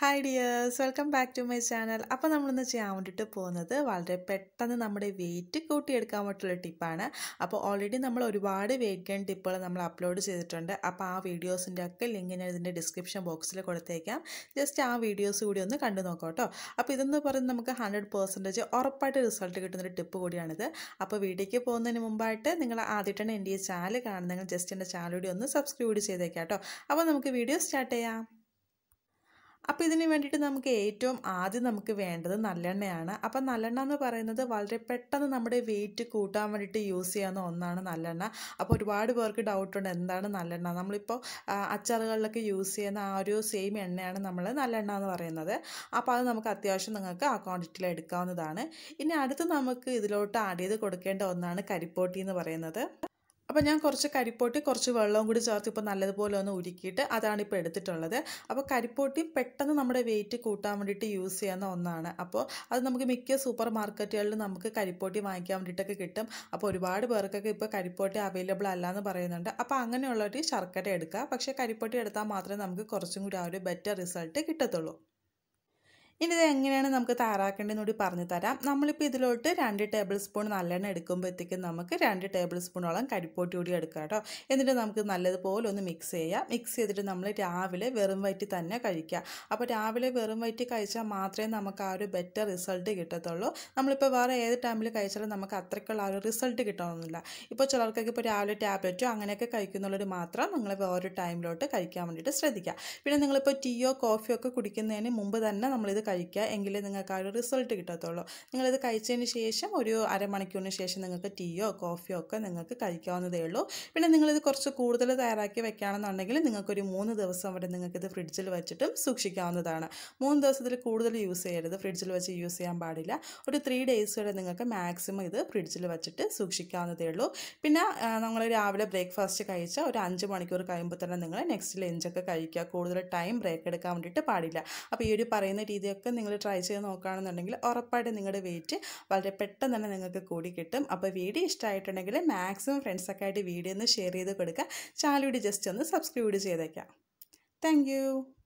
hi dears welcome back to my channel അപ്പോൾ നമ്മളിന്ന് ചെയ്യാൻ വേണ്ടിയിട്ട് പോകുന്നത് വളരെ പെട്ടെന്ന് നമ്മുടെ വെയിറ്റ് കൂട്ടിയെടുക്കാൻ വേണ്ടിയിട്ടുള്ള ടിപ്പാണ് അപ്പോൾ ഓൾറെഡി നമ്മൾ ഒരുപാട് വെയിറ്റ് ഗെയിൻ ടിപ്പുകൾ നമ്മൾ അപ്ലോഡ് ചെയ്തിട്ടുണ്ട് അപ്പോൾ ആ വീഡിയോസിൻ്റെ ഒക്കെ ലിങ്ക് ഞാൻ ഇതിൻ്റെ ഡിസ്ക്രിപ്ഷൻ ബോക്സിൽ കൊടുത്തേക്കാം ജസ്റ്റ് ആ വീഡിയോസ് കൂടി ഒന്ന് കണ്ടു നോക്കാം കേട്ടോ അപ്പോൾ ഇതെന്ന് പറയുന്നത് നമുക്ക് ഹൺഡ്രഡ് പെർസെൻറ്റേജ് ഉറപ്പായിട്ട് റിസൾട്ട് കിട്ടുന്നൊരു ടിപ്പ് കൂടിയാണിത് അപ്പോൾ വീഡിയോയ്ക്ക് പോകുന്നതിന് മുമ്പായിട്ട് നിങ്ങൾ ആദ്യമായിട്ടാണ് എൻ്റെ ഈ ചാനൽ കാണുന്നെങ്കിൽ ജസ്റ്റ് എൻ്റെ ചാനൽ കൂടി ഒന്ന് സബ്സ്ക്രൈബ് കൂടി ചെയ്തേക്കാം കേട്ടോ അപ്പോൾ നമുക്ക് വീഡിയോ സ്റ്റാർട്ട് ചെയ്യാം അപ്പോൾ ഇതിന് വേണ്ടിയിട്ട് നമുക്ക് ഏറ്റവും ആദ്യം നമുക്ക് വേണ്ടത് നല്ലെണ്ണയാണ് അപ്പോൾ നല്ലെണ്ണ എന്ന് പറയുന്നത് വളരെ പെട്ടെന്ന് നമ്മുടെ വെയിറ്റ് കൂട്ടാൻ വേണ്ടിയിട്ട് യൂസ് ചെയ്യാവുന്ന ഒന്നാണ് നല്ലെണ്ണ അപ്പോൾ ഒരുപാട് പേർക്ക് ഡൗട്ടുണ്ട് എന്താണ് നല്ലെണ്ണ നമ്മളിപ്പോൾ ആ, അച്ചാറുകളിലൊക്കെ യൂസ് ചെയ്യുന്ന ആ ഒരു സെയിം എണ്ണയാണ് നമ്മൾ നല്ലെണ്ണ എന്ന് പറയുന്നത് അപ്പോൾ അത് നമുക്ക് അത്യാവശ്യം നിങ്ങൾക്ക് ആ ക്വാണ്ടിറ്റിയിൽ എടുക്കാവുന്നതാണ് ഇനി അടുത്ത് നമുക്ക് ഇതിലോട്ട് ആഡ് ചെയ്ത് കൊടുക്കേണ്ട ഒന്നാണ് കരിപ്പോട്ടി എന്ന് പറയുന്നത് അപ്പോൾ ഞാൻ കുറച്ച് കരിപ്പോട്ടി കുറച്ച് വെള്ളവും കൂടി ചേർത്ത് ഇപ്പോൾ നല്ലതുപോലെ ഒന്ന് ഉരുക്കിയിട്ട് അതാണ് ഇപ്പോൾ എടുത്തിട്ടുള്ളത് അപ്പോൾ കരിപ്പോട്ടി പെട്ടെന്ന് നമ്മുടെ വെയിറ്റ് കൂട്ടാൻ വേണ്ടിയിട്ട് യൂസ് ചെയ്യുന്ന ഒന്നാണ് അപ്പോൾ അത് നമുക്ക് മിക്ക സൂപ്പർ മാർക്കറ്റുകളിലും നമുക്ക് കരിപ്പോട്ടി വാങ്ങിക്കാൻ വേണ്ടിയിട്ടൊക്കെ കിട്ടും അപ്പോൾ ഒരുപാട് പേർക്കൊക്കെ ഇപ്പോൾ കരിപ്പോട്ടി അവൈലബിൾ അല്ല എന്ന് പറയുന്നുണ്ട് അപ്പോൾ അങ്ങനെയുള്ളവർ ശർക്കര എടുക്കുക പക്ഷേ കരിപ്പോട്ടി എടുത്താൽ മാത്രമേ നമുക്ക് കുറച്ചും കൂടി ആ ഒരു ബെറ്റർ റിസൾട്ട് കിട്ടത്തുള്ളൂ ഇനി ഇത് എങ്ങനെയാണ് നമുക്ക് തയ്യാറാക്കേണ്ടതെന്ന് കൂടി പറഞ്ഞു തരാം നമ്മളിപ്പോൾ ഇതിലോട്ട് രണ്ട് ടേബിൾ സ്പൂൺ നല്ലെണ്ണ എടുക്കുമ്പോഴത്തേക്കും നമുക്ക് രണ്ട് ടേബിൾ സ്പൂണോളം കരിപ്പോട്ടി കൂടി എടുക്കാം കേട്ടോ എന്നിട്ട് നമുക്ക് നല്ലതുപോലെ ഒന്ന് മിക്സ് ചെയ്യാം മിക്സ് ചെയ്തിട്ട് നമ്മൾ രാവിലെ വെറും വയറ്റിൽ തന്നെ കഴിക്കുക അപ്പോൾ രാവിലെ വെറും വയറ്റിൽ കഴിച്ചാൽ മാത്രമേ നമുക്ക് ആ ഒരു ബെറ്റർ റിസൾട്ട് കിട്ടത്തുള്ളൂ നമ്മളിപ്പോൾ വേറെ ഏത് ടൈമിൽ കഴിച്ചാലും നമുക്ക് അത്രയ്ക്കുള്ള ആ ഒരു റിസൾട്ട് കിട്ടണമെന്നില്ല ഇപ്പോൾ ചിലർക്കൊക്കെ ഇപ്പോൾ രാവിലെ ടാബ്ലറ്റോ അങ്ങനെയൊക്കെ കഴിക്കുന്നുള്ളവർ മാത്രം നിങ്ങൾ വേറൊരു ടൈമിലോട്ട് കഴിക്കാൻ വേണ്ടിയിട്ട് ശ്രദ്ധിക്കുക പിന്നെ നിങ്ങളിപ്പോൾ ടീയോ കോഫിയോ ഒക്കെ കുടിക്കുന്നതിന് മുമ്പ് തന്നെ നമ്മളിത് കഴിക്കുക എങ്കിലേ നിങ്ങൾക്ക് ആ ഒരു റിസൾട്ട് കിട്ടത്തുള്ളൂ നിങ്ങളിത് കഴിച്ചതിന് ശേഷം ഒരു അരമണിക്കൂറിന് ശേഷം നിങ്ങൾക്ക് ടീയോ കോഫിയോ ഒക്കെ നിങ്ങൾക്ക് കഴിക്കാവുന്നതേ ഉള്ളൂ പിന്നെ നിങ്ങളിത് കുറച്ച് കൂടുതൽ തയ്യാറാക്കി വെക്കുകയാണെന്നുണ്ടെങ്കിൽ നിങ്ങൾക്കൊരു മൂന്ന് ദിവസം വരെ നിങ്ങൾക്കിത് ഫ്രിഡ്ജിൽ വെച്ചിട്ടും സൂക്ഷിക്കാവുന്നതാണ് മൂന്ന് ദിവസത്തിൽ കൂടുതൽ യൂസ് ചെയ്യരുത് ഫ്രിഡ്ജിൽ വെച്ച് യൂസ് ചെയ്യാൻ പാടില്ല ഒരു ത്രീ ഡേയ്സ് വരെ നിങ്ങൾക്ക് മാക്സിമം ഇത് ഫ്രിഡ്ജിൽ വെച്ചിട്ട് സൂക്ഷിക്കാവുന്നതേ ഉള്ളൂ പിന്നെ നമ്മൾ രാവിലെ ബ്രേക്ക്ഫാസ്റ്റ് കഴിച്ച ഒരു അഞ്ച് മണിക്കൂർ കഴിയുമ്പോൾ തന്നെ നിങ്ങൾ നെക്സ്റ്റ് ലഞ്ചൊക്കെ കഴിക്കുക കൂടുതൽ ടൈം ബ്രേക്ക് എടുക്കാൻ വേണ്ടിയിട്ട് പാടില്ല അപ്പോൾ ഈ ഒരു പറയുന്ന രീതിയൊക്കെ നിങ്ങൾ ട്രൈ ചെയ്ത് നോക്കുകയാണെന്നുണ്ടെങ്കിൽ ഉറപ്പായിട്ട് നിങ്ങളുടെ വെയിറ്റ് വളരെ പെട്ടെന്ന് തന്നെ നിങ്ങൾക്ക് കൂടി കിട്ടും അപ്പോൾ വീഡിയോ ഇഷ്ടമായിട്ടുണ്ടെങ്കിൽ മാക്സിമം ഫ്രണ്ട്സൊക്കെ ആയിട്ട് വീഡിയോ ഒന്ന് ഷെയർ ചെയ്ത് കൊടുക്കുക ചാനൽ കൂടി ജസ്റ്റ് ഒന്ന് സബ്സ്ക്രൈബ് ചെയ്തേക്കാം താങ്ക്